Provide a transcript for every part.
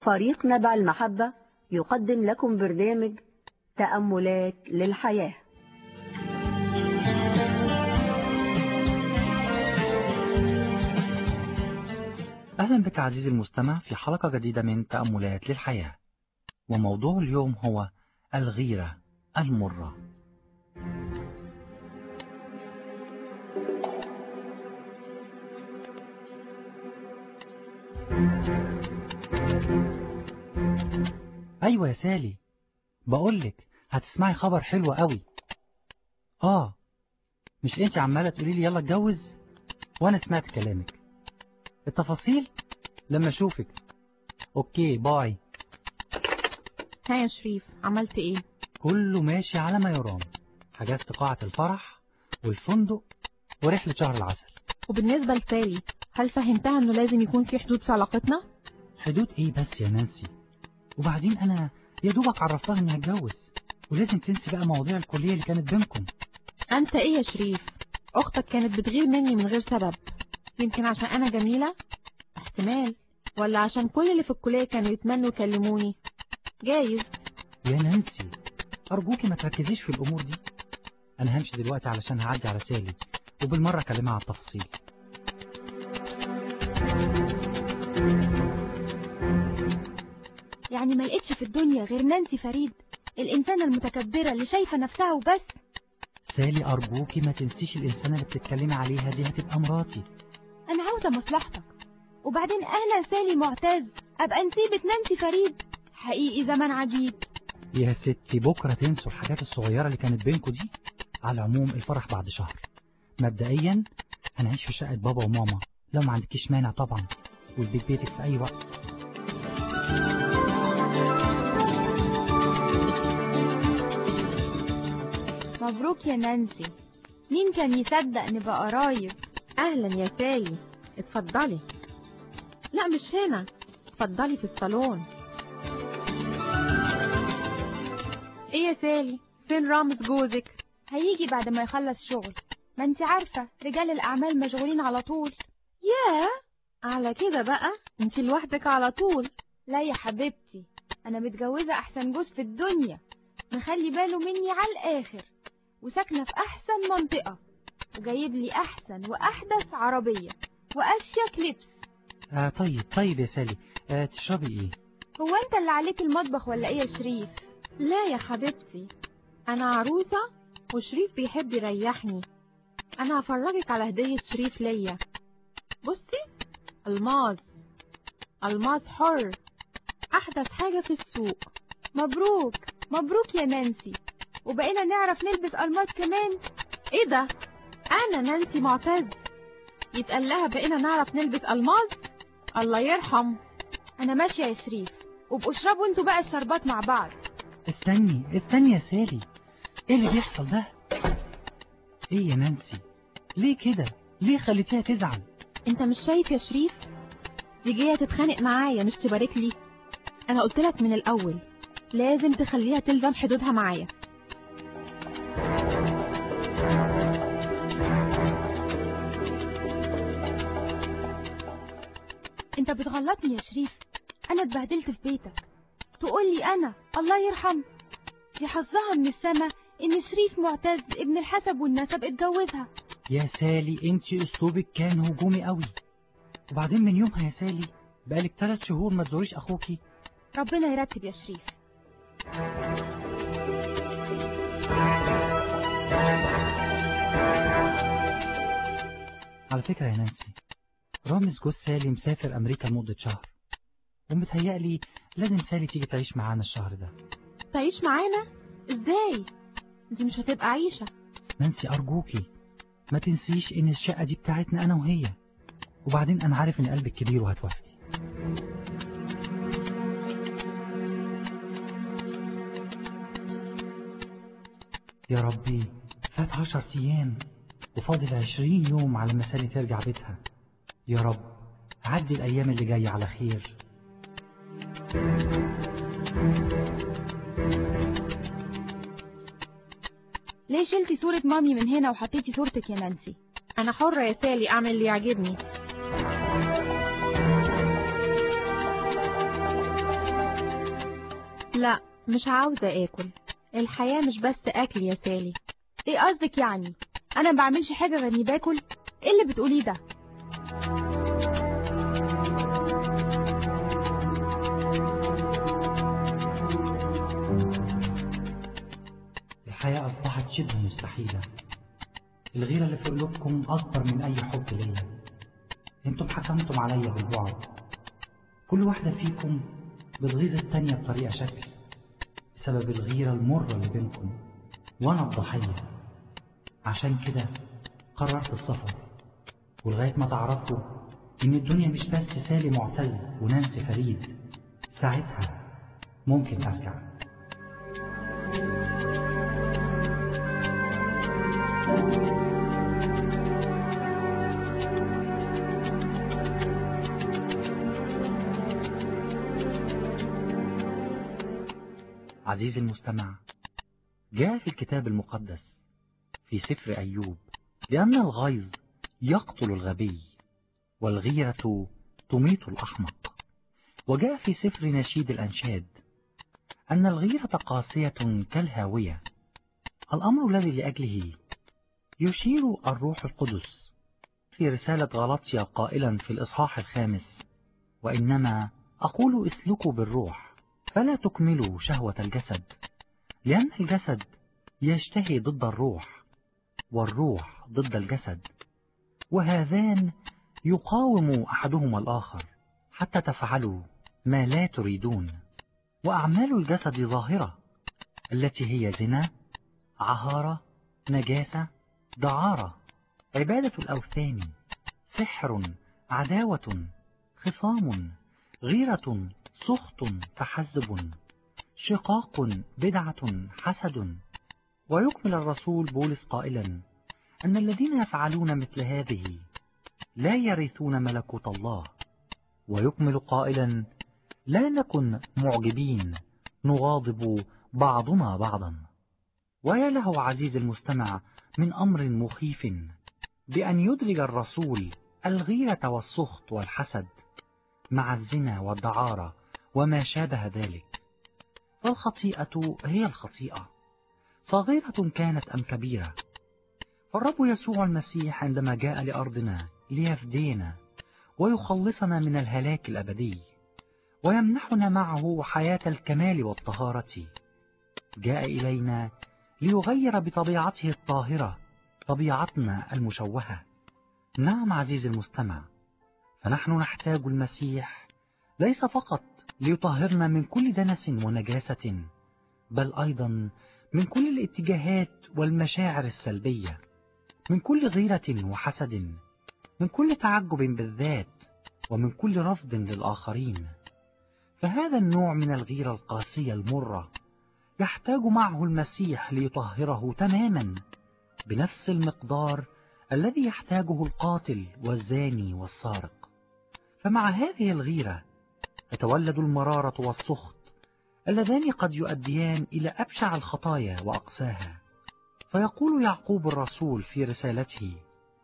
فريق نبع المحبة يقدم لكم برنامج تأملات للحياة أهلا بك عزيزي المستمع في حلقة جديدة من تأملات للحياة وموضوع اليوم هو الغيرة المرة أيوة يا سالي بقولك هتسمعي خبر حلو قوي آه مش انت عمالة تقولي لي يلا اتجوز وانا سمعت كلامك التفاصيل لما اشوفك اوكي باي ها يا شريف عملت ايه كله ماشي على ما يرام حجزت قاعة الفرح والفندق ورحلة شهر العسل وبالنسبة لسالي هل فهمتها انه لازم يكون في حدود في علاقتنا حدود ايه بس يا نانسي وبعدين انا يا دوبك عرفتها اني هتجوز ولازم تنسي بقى مواضيع الكلية اللي كانت بينكم انت ايه يا شريف اختك كانت بتغير مني من غير سبب يمكن عشان انا جميلة احتمال ولا عشان كل اللي في الكلية كانوا يتمنوا يكلموني جايز يا نانسي ارجوكي ما تركزيش في الامور دي انا همشي دلوقتي علشان هعدي على سالي وبالمرة اكلمها على التفاصيل يعني ما لقيتش في الدنيا غير نانسي فريد الإنسانة المتكبرة اللي شايفة نفسها وبس سالي ارجوكي ما تنسيش الانسانة اللي بتتكلمي عليها دي هتبقى مراتي أنا عاوزة مصلحتك وبعدين أنا سالي معتز أبقى نسيبة نانسي فريد حقيقي زمن عجيب يا ستي بكرة تنسوا الحاجات الصغيرة اللي كانت بينكوا دي على العموم الفرح بعد شهر مبدئيا هنعيش في شقة بابا وماما لو ما عندكيش مانع طبعا والبيت بيتك في أي وقت مبروك يا نانسي مين كان يصدق نبقى قرايب اهلا يا سالي اتفضلي لا مش هنا اتفضلي في الصالون ايه يا سالي فين رامز جوزك هيجي بعد ما يخلص شغل ما انت عارفة رجال الأعمال مشغولين على طول ياه على كده بقى انت لوحدك على طول لا يا حبيبتي أنا متجوزة أحسن جوز في الدنيا مخلي باله مني على الآخر وساكنة في أحسن منطقة وجايب لي أحسن وأحدث عربية وأشيك لبس آه طيب طيب يا سالي آه تشربي ايه هو أنت اللي عليك المطبخ ولا إيه يا شريف لا يا حبيبتي انا عروسة وشريف بيحب يريحني انا هفرجك على هدية شريف ليا بصي الماس الماس حر احدث حاجة في السوق مبروك مبروك يا نانسي وبقينا نعرف نلبس ألماس كمان ايه ده انا نانسي معتز يتقال لها بقينا نعرف نلبس الماس الله يرحم أنا ماشية يا شريف وابقوا اشربوا انتوا بقى الشربات مع بعض استني استني يا سالي ايه اللي بيحصل ده ايه يا نانسي ليه كده ليه خليتيها تزعل انت مش شايف يا شريف دي جايه تتخانق معايا مش تبارك لي انا قلت لك من الاول لازم تخليها تلزم حدودها معايا انت بتغلطني يا شريف انا اتبهدلت في بيتك تقول لي انا الله يرحم دي حظها من السما ان شريف معتز ابن الحسب والنسب اتجوزها يا سالي انت اسلوبك كان هجومي قوي وبعدين من يومها يا سالي بقالك ثلاث شهور ما تزوريش اخوكي ربنا يرتب يا شريف على فكرة يا نانسي رامز جوز سالي مسافر أمريكا لمدة شهر ومتهيألي لازم سالي تيجي تعيش معانا الشهر ده تعيش معانا ازاي دي مش هتبقى عيشة نانسي أرجوكي ما تنسيش إن الشقة دي بتاعتنا أنا وهي وبعدين أنا عارف إن قلبك كبير وهتوافقي يا ربي فات عشر أيام وفاضل عشرين يوم على ما سالي ترجع بيتها يا رب عدي الأيام اللي جاية على خير ليه شلتي صورة مامي من هنا وحطيتي صورتك يا نانسي انا حرة يا سالي اعمل اللي يعجبني لا مش عاوزة آكل الحياة مش بس أكل يا سالي ايه قصدك يعني انا ما بعملش حاجه غير اني باكل ايه اللي بتقوليه ده الحياة أصبحت شبه مستحيلة الغيرة اللي في قلوبكم أكبر من أي حب ليا انتم حكمتم عليا بالبعد كل واحدة فيكم بتغيظ التانية بطريقة شكل بسبب الغيرة المرة اللي بينكم وأنا الضحية عشان كده قررت السفر ولغاية ما تعرفوا إن الدنيا مش بس سالي معتز ونانسي فريد ساعتها ممكن أرجع عزيزي المستمع جاء في الكتاب المقدس في سفر أيوب لأن الغيظ يقتل الغبي والغيرة تميت الأحمق وجاء في سفر نشيد الأنشاد أن الغيرة قاسية كالهاوية الأمر الذي لأجله يشير الروح القدس في رسالة غلطية قائلا في الإصحاح الخامس وإنما أقول اسلكوا بالروح فلا تكملوا شهوة الجسد لأن الجسد يشتهي ضد الروح والروح ضد الجسد وهذان يقاوم أحدهما الآخر حتى تفعلوا ما لا تريدون وأعمال الجسد ظاهرة التي هي زنا عهارة نجاسة دعارة عبادة الأوثان سحر عداوة خصام غيرة سخط تحزب شقاق بدعة حسد ويكمل الرسول بولس قائلا أن الذين يفعلون مثل هذه لا يرثون ملكوت الله ويكمل قائلا لا نكن معجبين نغاضب بعضنا بعضا ويا له عزيز المستمع من أمر مخيف بأن يدرج الرسول الغيرة والسخط والحسد مع الزنا والدعارة وما شابه ذلك فالخطيئة هي الخطيئة صغيرة كانت أم كبيرة فالرب يسوع المسيح عندما جاء لأرضنا ليفدينا ويخلصنا من الهلاك الأبدي ويمنحنا معه حياة الكمال والطهارة جاء إلينا ليغير بطبيعته الطاهرة طبيعتنا المشوهة نعم عزيزي المستمع فنحن نحتاج المسيح ليس فقط ليطهرنا من كل دنس ونجاسة بل أيضا من كل الاتجاهات والمشاعر السلبية من كل غيرة وحسد من كل تعجب بالذات ومن كل رفض للآخرين فهذا النوع من الغيرة القاسية المرة يحتاج معه المسيح ليطهره تماما بنفس المقدار الذي يحتاجه القاتل والزاني والسارق فمع هذه الغيرة تتولد المرارة والسخط اللذان قد يؤديان إلى أبشع الخطايا وأقساها فيقول يعقوب الرسول في رسالته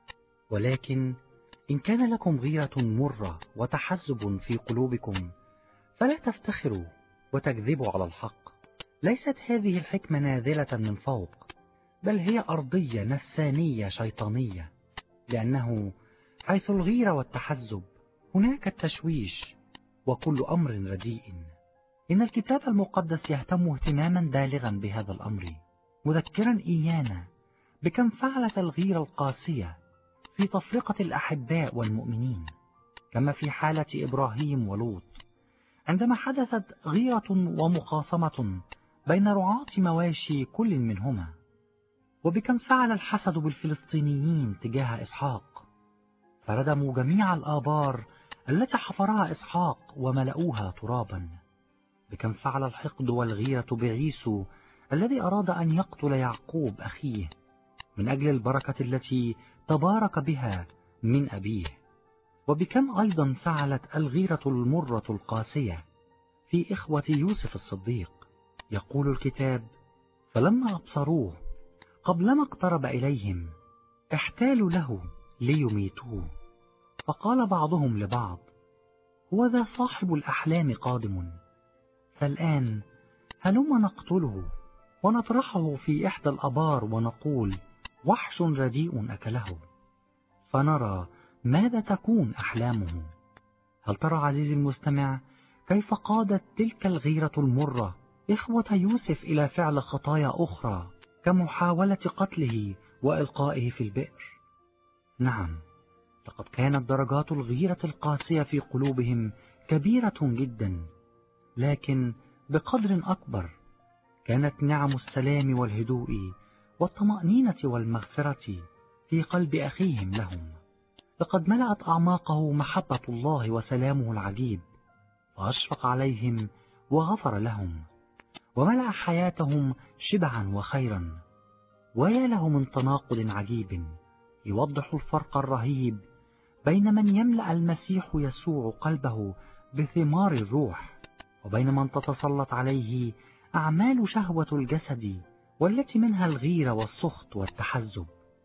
ولكن إن كان لكم غيرة مرة وتحزب في قلوبكم فلا تفتخروا وتكذبوا على الحق ليست هذه الحكمة نازلة من فوق بل هي أرضية نفسانية شيطانية لأنه حيث الغيرة والتحزب هناك التشويش وكل أمر رديء إن الكتاب المقدس يهتم اهتماما بالغا بهذا الأمر مذكرا إيانا بكم فعلت الغيرة القاسية في تفرقة الأحباء والمؤمنين كما في حالة إبراهيم ولوط عندما حدثت غيرة ومخاصمة بين رعاة مواشي كل منهما وبكم فعل الحسد بالفلسطينيين تجاه إسحاق فردموا جميع الآبار التي حفرها إسحاق وملؤوها ترابا بكم فعل الحقد والغيرة بعيسو الذي أراد أن يقتل يعقوب أخيه من أجل البركة التي تبارك بها من أبيه وبكم أيضا فعلت الغيرة المرة القاسية في إخوة يوسف الصديق يقول الكتاب فلما أبصروه قبلما اقترب إليهم احتالوا له ليميتوه فقال بعضهم لبعض هو ذا صاحب الأحلام قادم فالآن هلما نقتله ونطرحه في إحدى الأبار ونقول وحش رديء أكله فنرى ماذا تكون أحلامه هل ترى عزيزي المستمع كيف قادت تلك الغيرة المرة إخوة يوسف إلى فعل خطايا أخرى كمحاولة قتله وإلقائه في البئر نعم لقد كانت درجات الغيرة القاسية في قلوبهم كبيرة جدا لكن بقدر أكبر كانت نعم السلام والهدوء والطمأنينة والمغفرة في قلب أخيهم لهم لقد ملأت أعماقه محبة الله وسلامه العجيب وأشفق عليهم وغفر لهم وملأ حياتهم شبعا وخيرا ويا له من تناقض عجيب يوضح الفرق الرهيب بين من يملأ المسيح يسوع قلبه بثمار الروح وبين من تتسلط عليه أعمال شهوة الجسد والتي منها الغيرة والسخط والتحزب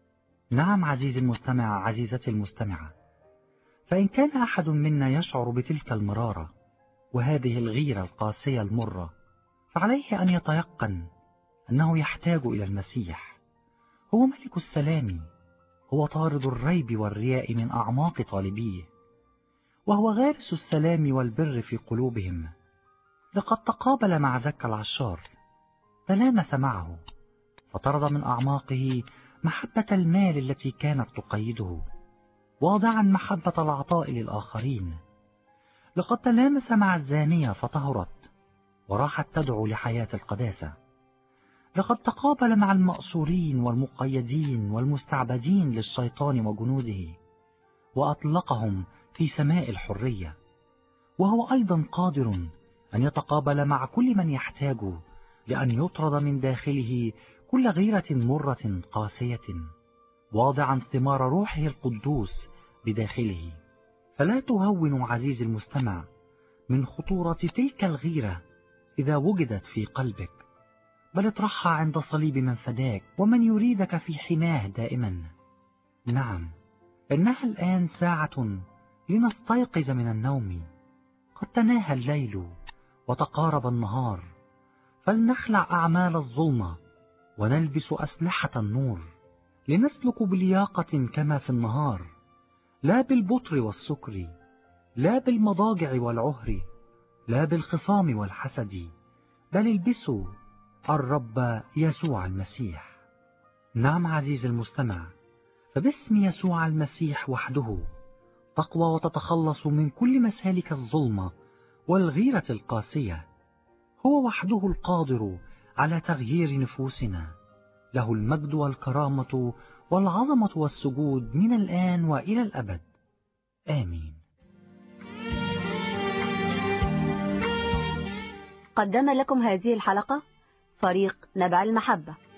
نعم عزيزي المستمع عزيزتي المستمعة فإن كان أحد منا يشعر بتلك المرارة وهذه الغيرة القاسية المرة فعليه أن يتيقن أنه يحتاج إلى المسيح هو ملك السلام هو طارد الريب والرياء من أعماق طالبيه وهو غارس السلام والبر في قلوبهم لقد تقابل مع زكا العشار تلامس معه فطرد من أعماقه محبة المال التي كانت تقيده واضعا محبة العطاء للآخرين لقد تلامس مع الزانية فطهرت وراحت تدعو لحياة القداسة لقد تقابل مع المأسورين والمقيدين والمستعبدين للشيطان وجنوده وأطلقهم في سماء الحرية وهو أيضا قادر أن يتقابل مع كل من يحتاج لأن يطرد من داخله كل غيرة مرة قاسية واضعا ثمار روحه القدوس بداخله فلا تهون عزيزي المستمع من خطورة تلك الغيرة إذا وجدت في قلبك بل اطرحها عند صليب من فداك ومن يريدك في حماه دائما نعم إنها الآن ساعة لنستيقظ من النوم قد تناهى الليل وتقارب النهار فلنخلع أعمال الظلمة ونلبس أسلحة النور لنسلك بلياقة كما في النهار لا بالبطر والسكر لا بالمضاجع والعهر لا بالخصام والحسد بل البسوا الرب يسوع المسيح نعم عزيزي المستمع فباسم يسوع المسيح وحده تقوى وتتخلص من كل مسالك الظلمة والغيرة القاسية هو وحده القادر على تغيير نفوسنا له المجد والكرامة والعظمة والسجود من الآن وإلى الأبد آمين قدم لكم هذه الحلقة فريق نبع المحبة